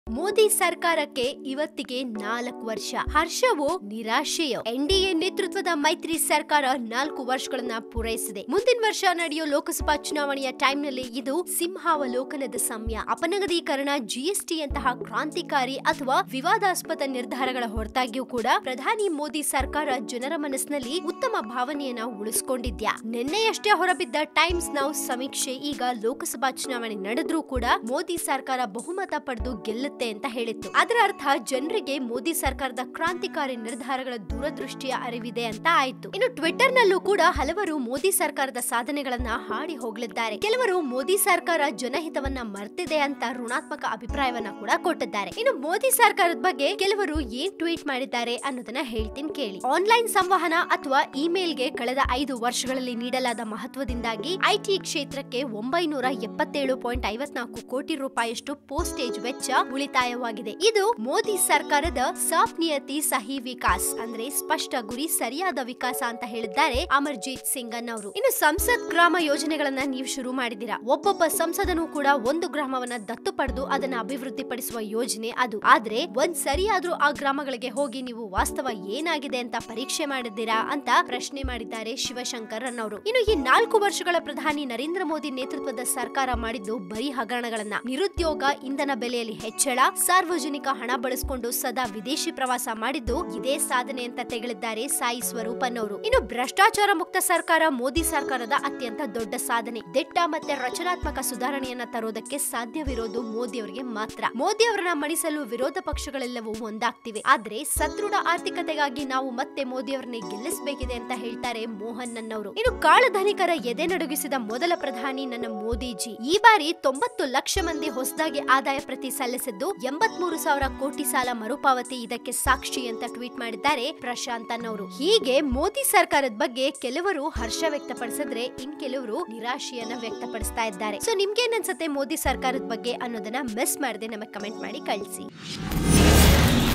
ಮೋದಿ ಸರ್ಕಾರಕ್ಕೆ ಇವತ್ತಿಗೆ ನಾಲ್ಕು ವರ್ಷ ಹರ್ಷವೋ ನಿರಾಶೆಯೋ ಎನ್ಡಿಎ ನೇತೃತ್ವದ ಮೈತ್ರಿ ಸರ್ಕಾರ ನಾಲ್ಕು ವರ್ಷಗಳನ್ನ ಪೂರೈಸಿದೆ ಮುಂದಿನ ವರ್ಷ ನಡೆಯೋ ಲೋಕಸಭಾ ಚುನಾವಣೆಯ ಟೈಮ್ನಲ್ಲಿ ಇದು ಸಿಂಹಾವಲೋಕನದ ಸಮಯ ಅಪನಗದೀಕರಣ ಜಿಎಸ್ಟಿ ಅಂತಹ ಕ್ರಾಂತಿಕಾರಿ ಅಥವಾ ವಿವಾದಾಸ್ಪದ ನಿರ್ಧಾರಗಳ ಹೊರತಾಗಿಯೂ ಕೂಡ ಪ್ರಧಾನಿ ಮೋದಿ ಸರ್ಕಾರ ಜನರ ಮನಸ್ಸಿನಲ್ಲಿ ಉತ್ತಮ ಭಾವನೆಯನ್ನ ಉಳಿಸ್ಕೊಂಡಿದ್ಯಾ ನಿನ್ನೆಯಷ್ಟೇ ಹೊರಬಿದ್ದ ಟೈಮ್ಸ್ ನಾವು ಸಮೀಕ್ಷೆ ಈಗ ಲೋಕಸಭಾ ಚುನಾವಣೆ ನಡೆದ್ರೂ ಕೂಡ ಮೋದಿ ಸರ್ಕಾರ ಬಹುಮತ ಪಡೆದು ಗೆಲ್ಲುತ್ತೆ ಅಂತ ಹೇಳಿತ್ತು ಅದರ ಅರ್ಥ ಜನರಿಗೆ ಮೋದಿ ಸರ್ಕಾರದ ಕ್ರಾಂತಿಕಾರಿ ನಿರ್ಧಾರಗಳ ದೂರದೃಷ್ಟಿಯ ಅರಿವಿದೆ ಅಂತ ಆಯ್ತು ಇನ್ನು ಟ್ವಿಟರ್ ನಲ್ಲೂ ಕೂಡ ಹಲವರು ಮೋದಿ ಸರ್ಕಾರದ ಸಾಧನೆಗಳನ್ನ ಹಾಡಿ ಹೋಗಲಿದ್ದಾರೆ ಕೆಲವರು ಮೋದಿ ಸರ್ಕಾರ ಜನಹಿತವನ್ನ ಮರ್ತಿದೆ ಅಂತ ಋಣಾತ್ಮಕ ಅಭಿಪ್ರಾಯವನ್ನ ಕೂಡ ಕೊಟ್ಟಿದ್ದಾರೆ ಇನ್ನು ಮೋದಿ ಸರ್ಕಾರದ ಬಗ್ಗೆ ಕೆಲವರು ಏನ್ ಟ್ವೀಟ್ ಮಾಡಿದ್ದಾರೆ ಅನ್ನೋದನ್ನ ಹೇಳ್ತೀನಿ ಕೇಳಿ ಆನ್ಲೈನ್ ಸಂವಹನ ಅಥವಾ ಇಮೇಲ್ಗೆ ಕಳೆದ ಐದು ವರ್ಷಗಳಲ್ಲಿ ನೀಡಲಾದ ಮಹತ್ವದಿಂದಾಗಿ ಐಟಿ ಕ್ಷೇತ್ರಕ್ಕೆ ಒಂಬೈನೂರ ಎಪ್ಪತ್ತೇಳು ಪಾಯಿಂಟ್ ಐವತ್ನಾಲ್ಕು ಕೋಟಿ ರೂಪಾಯಿಯಷ್ಟು ಪೋಸ್ಟೇಜ್ ವೆಚ್ಚ ಉಳಿತಾಯವಾಗಿದೆ ಇದು ಮೋದಿ ಸರ್ಕಾರದ ಸಾಫ್ ನಿಯತಿ ಸಹಿ ವಿಕಾಸ್ ಅಂದ್ರೆ ಸ್ಪಷ್ಟ ಗುರಿ ಸರಿಯಾದ ವಿಕಾಸ ಅಂತ ಹೇಳಿದ್ದಾರೆ ಅಮರ್ಜೀತ್ ಸಿಂಗ್ ಅನ್ನೋರು ಇನ್ನು ಸಂಸತ್ ಗ್ರಾಮ ಯೋಜನೆಗಳನ್ನ ನೀವು ಶುರು ಮಾಡಿದ್ದೀರಾ ಒಬ್ಬೊಬ್ಬ ಸಂಸದನು ಕೂಡ ಒಂದು ಗ್ರಾಮವನ್ನ ದತ್ತು ಪಡೆದು ಅದನ್ನ ಅಭಿವೃದ್ಧಿ ಪಡಿಸುವ ಯೋಜನೆ ಅದು ಆದ್ರೆ ಒಂದ್ ಸರಿಯಾದ್ರೂ ಆ ಗ್ರಾಮಗಳಿಗೆ ಹೋಗಿ ನೀವು ವಾಸ್ತವ ಏನಾಗಿದೆ ಅಂತ ಪರೀಕ್ಷೆ ಮಾಡಿದ್ದೀರಾ ಅಂತ ಪ್ರಶ್ನೆ ಮಾಡಿದ್ದಾರೆ ಶಿವಶಂಕರ್ ಅನ್ನೋರು ಇನ್ನು ಈ ನಾಲ್ಕು ವರ್ಷಗಳ ಪ್ರಧಾನಿ ನರೇಂದ್ರ ಮೋದಿ ನೇತೃತ್ವದ ಸರ್ಕಾರ ಮಾಡಿದ್ದು ಬರೀ ಹಗರಣಗಳನ್ನ ನಿರುದ್ಯೋಗ ಇಂಧನ ಬೆಲೆಯಲ್ಲಿ ಹೆಚ್ಚಳ ಸಾರ್ವಜನಿಕ ಹಣ ಬಳಸಿಕೊಂಡು ಸದಾ ವಿದೇಶಿ ಪ್ರವಾಸ ಮಾಡಿದ್ದು ಇದೇ ಸಾಧನೆ ಅಂತ ತೆಗಳಿದ್ದಾರೆ ಸಾಯಿ ಸ್ವರೂಪ್ ಅನ್ನೋರು ಇನ್ನು ಭ್ರಷ್ಟಾಚಾರ ಮುಕ್ತ ಸರ್ಕಾರ ಮೋದಿ ಸರ್ಕಾರದ ಅತ್ಯಂತ ದೊಡ್ಡ ಸಾಧನೆ ದಿಟ್ಟ ಮತ್ತೆ ರಚನಾತ್ಮಕ ಸುಧಾರಣೆಯನ್ನ ತರೋದಕ್ಕೆ ಸಾಧ್ಯವಿರೋದು ಮೋದಿ ಅವರಿಗೆ ಮಾತ್ರ ಮೋದಿ ಅವರನ್ನ ಮಣಿಸಲು ವಿರೋಧ ಪಕ್ಷಗಳೆಲ್ಲವೂ ಒಂದಾಗ್ತಿವೆ ಆದ್ರೆ ಸದೃಢ ಆರ್ಥಿಕತೆಗಾಗಿ ನಾವು ಮತ್ತೆ ಮೋದಿ ಅವರನ್ನೇ ಗೆಲ್ಲಿಸಬೇಕಿದೆ ಅಂತ ಹೇಳ್ತಾರೆ ಮೋಹನ್ ನನ್ನವರು ಇನ್ನು ಕಾಳಧನಿಕರ ಎದೆ ನಡುಗಿಸಿದ ಮೊದಲ ಪ್ರಧಾನಿ ನನ್ನ ಮೋದಿಜಿ ಈ ಬಾರಿ ತೊಂಬತ್ತು ಲಕ್ಷ ಮಂದಿ ಹೊಸದಾಗಿ ಆದಾಯ ಪ್ರತಿ ಸಲ್ಲಿಸಿದ್ದು ಎಂಬತ್ಮೂರು ಸಾವಿರ ಕೋಟಿ ಸಾಲ ಮರುಪಾವತಿ ಇದಕ್ಕೆ ಸಾಕ್ಷಿ ಅಂತ ಟ್ವೀಟ್ ಮಾಡಿದ್ದಾರೆ ಪ್ರಶಾಂತ್ ಅನ್ನೋರು ಹೀಗೆ ಮೋದಿ ಸರ್ಕಾರದ ಬಗ್ಗೆ ಕೆಲವರು ಹರ್ಷ ವ್ಯಕ್ತಪಡಿಸಿದ್ರೆ ಇನ್ ಕೆಲವರು ನಿರಾಶೆಯನ್ನ ವ್ಯಕ್ತಪಡಿಸ್ತಾ ಇದ್ದಾರೆ ಸೊ ನಿಮ್ಗೇನ್ ಅನ್ಸುತ್ತೆ ಮೋದಿ ಸರ್ಕಾರದ ಬಗ್ಗೆ ಅನ್ನೋದನ್ನ ಮಿಸ್ ಮಾಡದೆ ನಮಗೆ ಕಮೆಂಟ್ ಮಾಡಿ ಕಳಿಸಿ